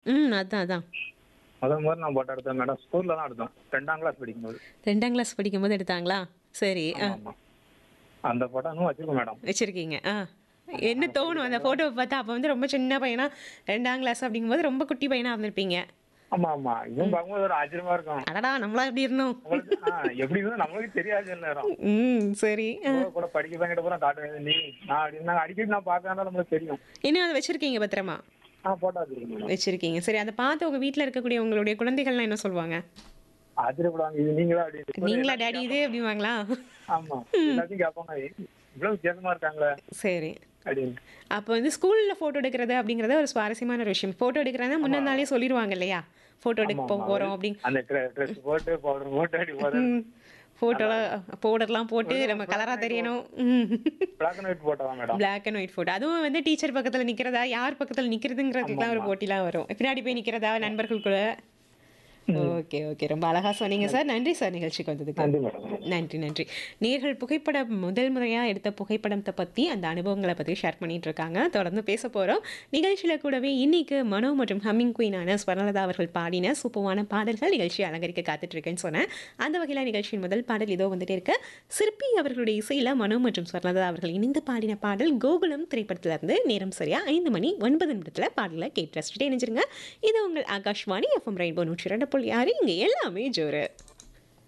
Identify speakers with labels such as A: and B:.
A: ம் அதான் அதான்
B: முதல் முதல்ல நான் போட்டோ எடுத்தேன் மேடம் ஸ்கூல்ல தான் எடுத்தோம் ரெண்டாம் கிளாஸ் படிக்கும்போது
A: ரெண்டாம் கிளாஸ் படிக்கும்போது எடுத்தாங்களா சரி ஆ
B: ஆமா அந்த போட்டோ இன்னும் வச்சிருக்கோம் மேடம்
A: வச்சிருக்கீங்க ஆ என்ன தோணும் அந்த ஃபோட்டோவை பார்த்தா அப்போ வந்து ரொம்ப சின்ன பையனா ரெண்டாம் கிளாஸ் அப்படிங்கும்போது ரொம்ப குட்டி பையனா இருந்திருப்பீங்க
B: ஆமா ஆமா இதுவும் பார்க்கும்போது ஒரு ஆச்சரியமா இருக்கும்
A: அடடா நம்மளா எப்படி இருந்தோம்
B: உங்களுக்கு ஆ, எப்படி இருந்தாலும் நம்மளுக்கு தெரியாது சில நேரம்
A: ம் சரி ஆ.
B: கூட கூட படிக்க பையன்கிட்ட பூரா காட்டுவேன் நீ நான் அப்படி நான் அடிக்கடி நான் பார்க்கறதுனால நம்மளுக்கு தெரியும்
A: இன்னும் அதை வச்சிருக்கீங்க பத்திரமா
B: ஆ போட்டோ வச்சிருக்கேன் மேடம்
A: வச்சிருக்கீங்க சரி அதை பார்த்து உங்க வீட்டில் இருக்கக்கூடிய உங்களுடைய குழந்தைகள்லாம் என்ன சொல்லுவாங்க
B: ஆச்சரியப்படுவாங்க இது நீங்களா அப்படி
A: நீங்களா டேடி இது அப்படிவாங்களா
B: ஆமா எல்லாத்தையும் கேட்பாங்க இவ்வளவு வித்தியாசமா இருக்காங்களே
A: சரி
B: அப்படின்னு
A: அப்போ வந்து ஸ்கூல்ல போட்டோ எடுக்கிறது அப்படிங்கறது ஒரு சுவாரஸ்யமான ஒரு விஷயம் போட்டோ எடுக்கிறதா முன்ன நாளே சொல்லிடுவாங்க இல்லையா போட்டோ எடுக்க
B: ஆமா,
A: போக
B: ஆமா.
A: போறோம் அப்படின்னு
B: அந்த ட்ரெஸ் போட்டு பவுடர் போட்டு அடி போட்டு
A: ஃபோட்டோலாம் பவுடர்லாம் போட்டு நம்ம கலரா தெரியணும் ம்
B: black and white photo madam
A: black and white photo அதுவும் வந்து டீச்சர் பக்கத்துல நிக்கிறதா யார் பக்கத்துல நிக்கிறதுங்கிறதுக்குலாம் ஒரு போட்டிலாம் வரும் பின்னாடி போய் நிக்கிறதா நண்பர்கள் கூட ஓகே ஓகே ரொம்ப அழகா சொன்னீங்க சார் நன்றி சார் நிகழ்ச்சிக்கு வந்ததுக்கு
B: நன்றி மேடம்
A: நன்றி நன்றி நேர்கள் புகைப்படம் முதல் முறையா எடுத்த புகைப்படத்தை பத்தி அந்த அனுபவங்களை பத்தி ஷேர் பண்ணிட்டு இருக்காங்க தொடர்ந்து பேச போறோம் நிகழ்ச்சியில கூடவே இன்னைக்கு மனோ மற்றும் ஹம்மிங் குயினான ஸ்வர்ணலதா அவர்கள் பாடின சூப்பமான பாடல்கள் நிகழ்ச்சி அலங்கரிக்க காத்துட்டு இருக்கேன்னு சொன்னேன் அந்த வகையில நிகழ்ச்சியின் முதல் பாடல் இதோ வந்துட்டே இருக்கு சிற்பி அவர்களுடைய இசையில மனோ மற்றும் ஸ்வர்ணலதா அவர்கள் இணைந்து பாடின பாடல் கோகுலம் திரைப்படத்துல இருந்து நேரம் சரியா ஐந்து மணி ஒன்பது நிமிடத்துல பாடலை கேட்டு ரசிச்சுட்டே இணைஞ்சிருங்க இது உங்கள் ஆகாஷ்வாணி எஃப்எம் ரெயின்போ நூற்றி இரண்டு புள்ளி ஆறு இங்க எல்லாமே ஜோரு